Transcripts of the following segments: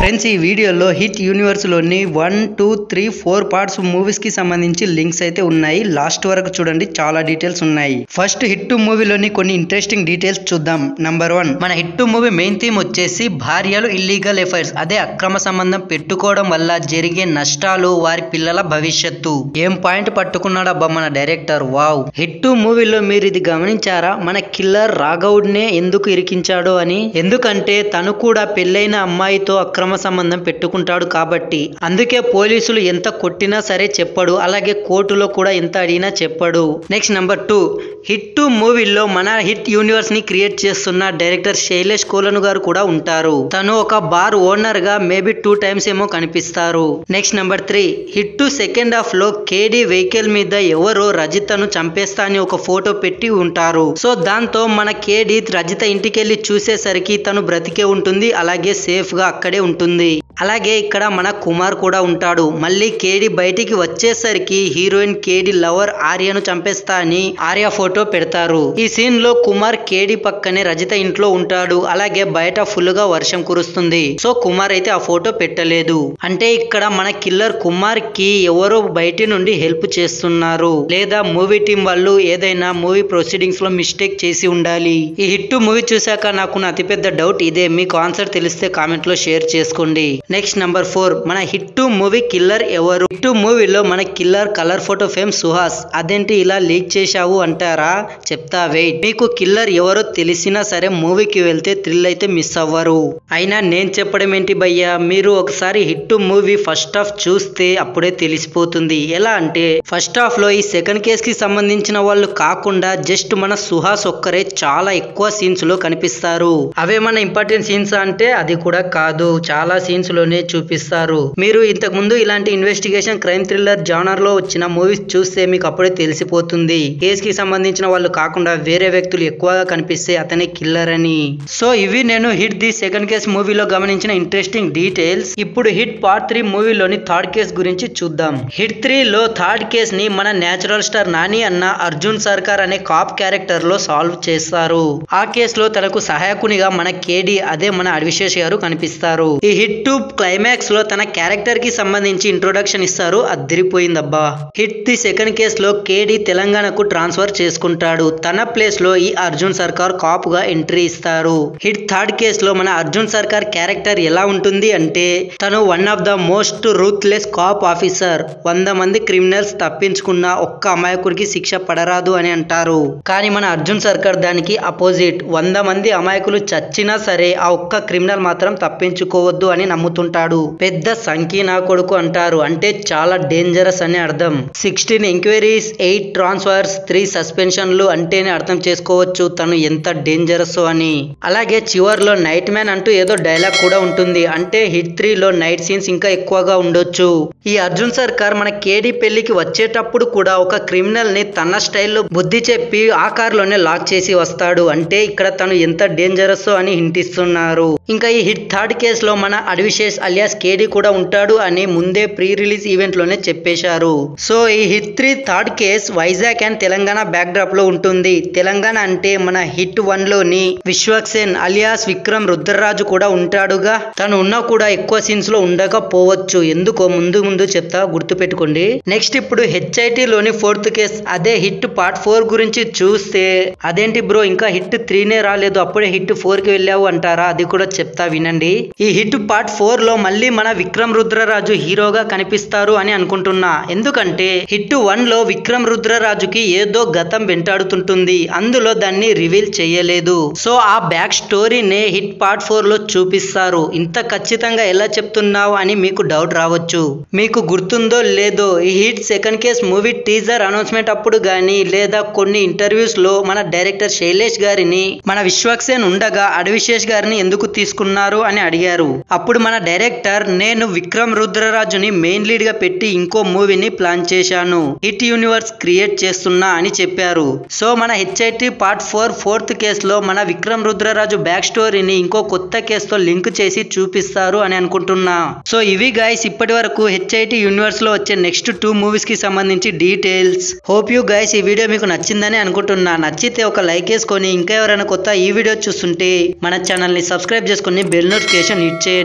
friends ఈ వీడియోలో HIT universe లోని one two three four parts movies కి సంబంధించి లింక్స్ అయితే ఉన్నాయి లాస్ట్ వరకు చూడండి చాలా డీటెయిల్స్ ఉన్నాయి ఫస్ట్ హిట్ మూవీలోని కొన్ని ఇంట్రెస్టింగ్ డీటెయిల్స్ చూద్దాం నంబర్ వన్ మన హిట్ మూవీ మెయిన్ థీమ్ వచ్చేసి భార్యలు ఇల్లీగల్ ఎఫైర్స్ అదే అక్రమ సంబంధం పెట్టుకోవడం వల్ల జరిగే నష్టాలు వారి పిల్లల భవిష్యత్తు ఏం పాయింట్ పట్టుకున్నాడబ్బా మన డైరెక్టర్ వావ్ హిట్ మూవీలో మీరు ఇది గమనించారా మన కిల్లర్ రాఘవుడ్ నే ఎందుకు ఇరికించాడో అని ఎందుకంటే తను కూడా పెళ్ళైన అమ్మాయితో అక్రమ సంబంధం పెట్టుకుంటాడు కాబట్టి అందుకే పోలీసులు ఎంత కొట్టినా సరే చెప్పడు అలాగే కోర్టులో కూడా ఎంత అడిగినా చెప్పడు next number two HIT two మూవీలో మన హిట్ యూనివర్స్ ని క్రియేట్ చేస్తున్న డైరెక్టర్ శైలేష్ కోలను గారు కూడా ఉంటారు తను ఒక బార్ ఓనర్ గా మేబీ టూ టైమ్స్ ఏమో కనిపిస్తారు next number three HIT two second half లో కేడీ వెహికల్ మీద ఎవరో రజితను చంపేస్తా అని ఒక ఫోటో పెట్టి ఉంటారు సో దాంతో మన కేడీ రజిత ఇంటికెళ్ళి చూసేసరికి తను బ్రతికే ఉంటుంది అలాగే సేఫ్ గా అక్కడే ఉంటుంది అలాగే ఇక్కడ మన కుమార్ కూడా ఉంటాడు మళ్ళీ కేడి బయటికి వచ్చేసరికి హీరోయిన్ కేడి లవర్ ఆర్యను చంపేస్తా అని ఆర్య ఫోటో పెడతారు ఈ సీన్ లో కుమార్ కేడి పక్కనే రజిత ఇంట్లో ఉంటాడు అలాగే బయట ఫుల్ గా వర్షం కురుస్తుంది సో కుమార్ అయితే ఆ ఫోటో పెట్టలేదు అంటే ఇక్కడ మన కిల్లర్ కుమార్ కి ఎవరో బయటి నుండి హెల్ప్ చేస్తున్నారు లేదా మూవీ టీం వాళ్ళు ఏదైనా మూవీ ప్రొసీడింగ్స్ లో మిస్టేక్ చేసి ఉండాలి ఈ హిట్ మూవీ చూశాక నాకు అతిపెద్ద డౌట్ ఇదే మీకు ఆన్సర్ తెలిస్తే కామెంట్ లో షేర్ చేసుకోండి నెక్స్ట్ నంబర్ ఫోర్ మన హిట్ మూవీ కిల్లర్ ఎవరు హిట్ మూవీలో మన killer colour photo fame Suhas అదేంటి ఇలా లీక్ చేశావు అంటారా చెప్తా వెయిట్ మీకు కిల్లర్ ఎవరో తెలిసినా సరే మూవీకి వెళ్తే థ్రిల్ అయితే మిస్ అవ్వరు అయినా నేను చెప్పడం ఏంటి భయ్యా మీరు ఒకసారి హిట్ మూవీ ఫస్ట్ హాఫ్ చూస్తే అప్పుడే తెలిసిపోతుంది ఎలా అంటే ఫస్ట్ హాఫ్ లో ఈ సెకండ్ కేస్ కి సంబంధించిన వాళ్ళు కాకుండా జస్ట్ మన సుహాస్ ఒక్కరే చాలా ఎక్కువ సీన్స్ లో కనిపిస్తారు అవేమన్నా ఇంపార్టెంట్ సీన్స్ అంటే అది కూడా కాదు చాలా సీన్స్ లోనే చూపిస్తారు మీరు ఇంతకు ముందు ఇలాంటి ఇన్వెస్టిగేషన్ క్రైమ్ థ్రిల్లర్ జానర్ లో వచ్చిన మూవీస్ చూస్తే మీకు అప్పుడే తెలిసిపోతుంది కేస్ కి సంబంధించిన వాళ్ళు కాకుండా వేరే వ్యక్తులు ఎక్కువగా కనిపిస్తే అతనే కిల్లర్ అని సో ఇవి నేను హిట్ ది సెకండ్ కేస్ మూవీలో గమనించిన ఇంట్రెస్టింగ్ డీటెయిల్స్ ఇప్పుడు హిట్ పార్ట్ త్రీ మూవీలోని థర్డ్ కేస్ గురించి చూద్దాం హిట్ త్రీ లో థర్డ్ కేస్ ని మన నేచురల్ స్టార్ నాని అన్న అర్జున్ సర్కార్ అనే కాప్ క్యారెక్టర్ లో సాల్వ్ చేస్తారు ఆ కేసులో తనకు సహాయకునిగా మన కేడి అదే మన అడివిశేష్ గారు కనిపిస్తారు ఈ హిట్ టూ క్లైమాక్స్ లో తన క్యారెక్టర్ కి సంబంధించి ఇంట్రొడక్షన్ ఇస్తారు అద్దరిపోయిందబ్బా హిట్ ది సెకండ్ కేస్ లో కేడి తెలంగాణకు ట్రాన్స్ఫర్ చేసుకుంటాడు తన ప్లేస్ లో ఈ అర్జున్ సర్కార్ కాప్ గా ఎంట్రీ ఇస్తారు హిట్ థర్డ్ కేస్ లో మన అర్జున్ సర్కార్ క్యారెక్టర్ ఎలా ఉంటుంది అంటే తను one of the most ruthless cop officer వంద మంది క్రిమినల్స్ తప్పించుకున్న ఒక్క అమాయకుడికి శిక్ష పడరాదు అని అంటారు కానీ మన అర్జున్ సర్కార్ దానికి అపోజిట్ వంద మంది అమాయకులు చచ్చినా సరే ఆ ఒక్క క్రిమినల్ మాత్రం తప్పించుకోవద్దు అని నమ్ముతుంటాడు పెద్ద సంఖ్య నా కొడుకు అంటారు అంటే చాలా డేంజరస్ అని అర్థం sixteen enquiries eight transfers three సస్పెన్షన్లు అంటేనే అర్థం చేసుకోవచ్చు తను ఎంత డేంజరస్ అని అలాగే చివర్లో నైట్ మ్యాన్ అంటూ ఏదో డైలాగ్ కూడా ఉంటుంది అంటే హిట్ త్రీ లో నైట్ సీన్స్ ఇంకా ఎక్కువగా ఉండొచ్చు ఈ అర్జున్ సర్కార్ మన కేడి పెళ్లికి వచ్చేటప్పుడు కూడా ఒక క్రిమినల్ ని తన స్టైల్లో బుద్ధి చెప్పి ఆ కారులోనే లాక్ చేసి వస్తాడు అంటే ఇక్కడ తను ఎంత డేంజరస్ అని హింటిస్తున్నారు ఇంకా ఈ హిట్ థర్డ్ కేస్ లో మన అడివిశేష్ అలియాస్ కేడి కూడా ఉంటాడు అని ముందే ప్రీ రిలీజ్ ఈవెంట్ లోనే చెప్పేశారు సో ఈ HIT three third case Vizag and Telangana backdrop లో ఉంటుంది తెలంగాణ అంటే మన హిట్ వన్ లోని విశ్వక్సేన్ అలియాస్ విక్రమ్ రుద్రరాజు కూడా ఉంటాడుగా తను ఉన్నా కూడా ఎక్కువ సీన్స్ లో ఉండకపోవచ్చు ఎందుకో ముందు ముందు చెప్తా గుర్తు పెట్టుకోండి నెక్స్ట్ ఇప్పుడు హెచ్ఐటి లోని ఫోర్త్ కేస్ అదే హిట్ పార్ట్ ఫోర్ గురించి చూస్తే అదేంటి బ్రో ఇంకా హిట్ త్రీనే రాలేదు అప్పుడే హిట్ ఫోర్ కి వెళ్ళావు అంటారా అది కూడా చెప్తా వినండి ఈ హిట్ పార్ట్ ఫోర్ లో మళ్ళీ మన విక్రమ్ రుద్రరాజు హీరోగా కనిపిస్తారు అని అనుకుంటున్నా ఎందుకంటే హిట్ వన్ లో విక్రమ్ రుద్రరాజుకి ఏదో గతం వెంటాడుతుంటుంది అందులో దాన్ని రివీల్ చేయలేదు సో ఆ బ్యాక్ స్టోరీనే హిట్ పార్ట్ ఫోర్ లో చూపిస్తారు ఇంత ఖచ్చితంగా ఎలా చెప్తున్నావు అని మీకు డౌట్ రావచ్చు మీకు గుర్తుందో లేదో ఈ HIT second case movie teaser announcement అప్పుడు గానీ లేదా కొన్ని ఇంటర్వ్యూస్ లో మన డైరెక్టర్ శైలేష్ గారిని మన విశ్వక్సేన్ ఉండగా అడవిశేష్ గారిని ఎందుకు తీసుకున్నారు అని అడిగారు అప్పుడు మన డైరెక్టర్ నేను విక్రమ్ రుద్రరాజుని మెయిన్ లీడ్ గా పెట్టి ఇంకో మూవీని ప్లాన్ చేశాను హిట్ యూనివర్స్ క్రియేట్ చేస్తున్నా అని చెప్పారు సో మన HIT part four fourth case లో మన విక్రమ్ రుద్రరాజు బ్యాక్ స్టోరీని ఇంకో కొత్త కేసుతో లింక్ చేసి చూపిస్తారు అని అనుకుంటున్నా సో ఇవి గైస్ ఇప్పటి వరకు హెచ్ఐటి యూనివర్స్ లో వచ్చే నెక్స్ట్ టూ మూవీస్ కి సంబంధించి డీటెయిల్స్ హోప్ యూ గైస్ ఈ వీడియో మీకు నచ్చిందని అనుకుంటున్నా నచ్చితే ఒక లైక్ వేసుకొని ఇంకా ఎవరైనా కొత్త ఈ వీడియో చూస్తుంటే మన ఛానల్ ని సబ్స్క్రైబ్ చేసుకొని బెల్ నోటిఫికేషన్ హిట్ చేయండి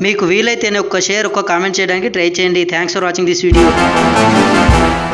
మీకు వీలైతేనే ఒక షేర్ ఒక కామెంట్ చేయడానికి ట్రై చేయండి thanks for watching this video